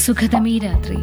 സുഖതമീ രാത്രി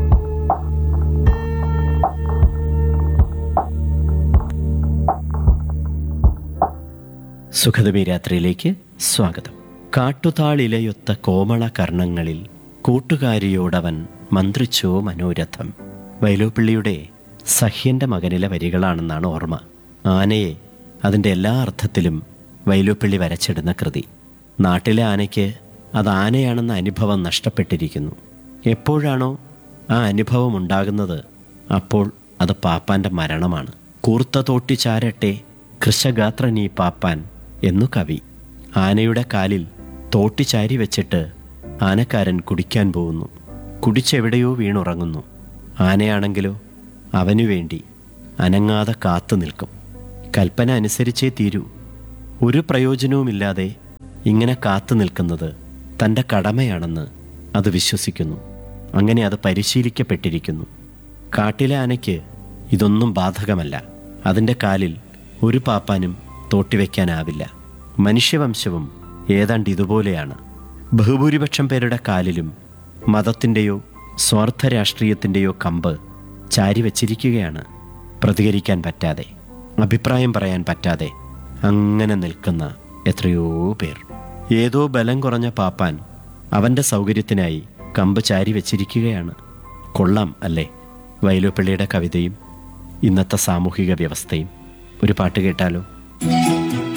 സുഖതമി രാത്രിയിലേക്ക് സ്വാഗതം കാട്ടുതാളിലയൊത്ത കോമള കർണങ്ങളിൽ കൂട്ടുകാരിയോടവൻ മന്ത്രിച്ചോ മനോരഥം വൈലോപ്പിള്ളിയുടെ സഹ്യന്റെ മകനിലെ വരികളാണെന്നാണ് ഓർമ്മ ആനയെ അതിൻ്റെ എല്ലാ അർത്ഥത്തിലും വൈലോപ്പിള്ളി വരച്ചിടുന്ന കൃതി നാട്ടിലെ ആനയ്ക്ക് അത് ആനയാണെന്ന അനുഭവം നഷ്ടപ്പെട്ടിരിക്കുന്നു എപ്പോഴാണോ ആ അനുഭവം ഉണ്ടാകുന്നത് അപ്പോൾ അത് പാപ്പാന്റെ മരണമാണ് കൂർത്ത തോട്ടി ചാരട്ടെ കൃശഗാത്രനീ പാപ്പാൻ എന്നു കവി ആനയുടെ കാലിൽ തോട്ടി ചാരി വെച്ചിട്ട് ആനക്കാരൻ കുടിക്കാൻ പോകുന്നു കുടിച്ചെവിടെയോ വീണുറങ്ങുന്നു ആനയാണെങ്കിലോ അവനു വേണ്ടി അനങ്ങാതെ കാത്തു നിൽക്കും കൽപ്പന അനുസരിച്ചേ തീരൂ ഒരു പ്രയോജനവുമില്ലാതെ ഇങ്ങനെ കാത്തു നിൽക്കുന്നത് തൻ്റെ കടമയാണെന്ന് അത് വിശ്വസിക്കുന്നു അങ്ങനെ അത് പരിശീലിക്കപ്പെട്ടിരിക്കുന്നു കാട്ടിലെ ആനയ്ക്ക് ഇതൊന്നും ബാധകമല്ല അതിൻ്റെ കാലിൽ ഒരു പാപ്പാനും തോട്ടിവെക്കാനാവില്ല മനുഷ്യവംശവും ഏതാണ്ട് ഇതുപോലെയാണ് ബഹുഭൂരിപക്ഷം പേരുടെ കാലിലും മതത്തിൻ്റെയോ സ്വാർത്ഥ രാഷ്ട്രീയത്തിൻ്റെയോ കമ്പ് ചാരി വച്ചിരിക്കുകയാണ് പ്രതികരിക്കാൻ പറ്റാതെ അഭിപ്രായം പറയാൻ പറ്റാതെ അങ്ങനെ നിൽക്കുന്ന എത്രയോ പേർ ഏതോ ബലം കുറഞ്ഞ പാപ്പാൻ അവൻ്റെ സൗകര്യത്തിനായി കമ്പ് ചാരി വച്ചിരിക്കുകയാണ് കൊള്ളാം അല്ലേ വൈലോപ്പിള്ളിയുടെ കവിതയും ഇന്നത്തെ സാമൂഹിക വ്യവസ്ഥയും ഒരു പാട്ട് കേട്ടാലോ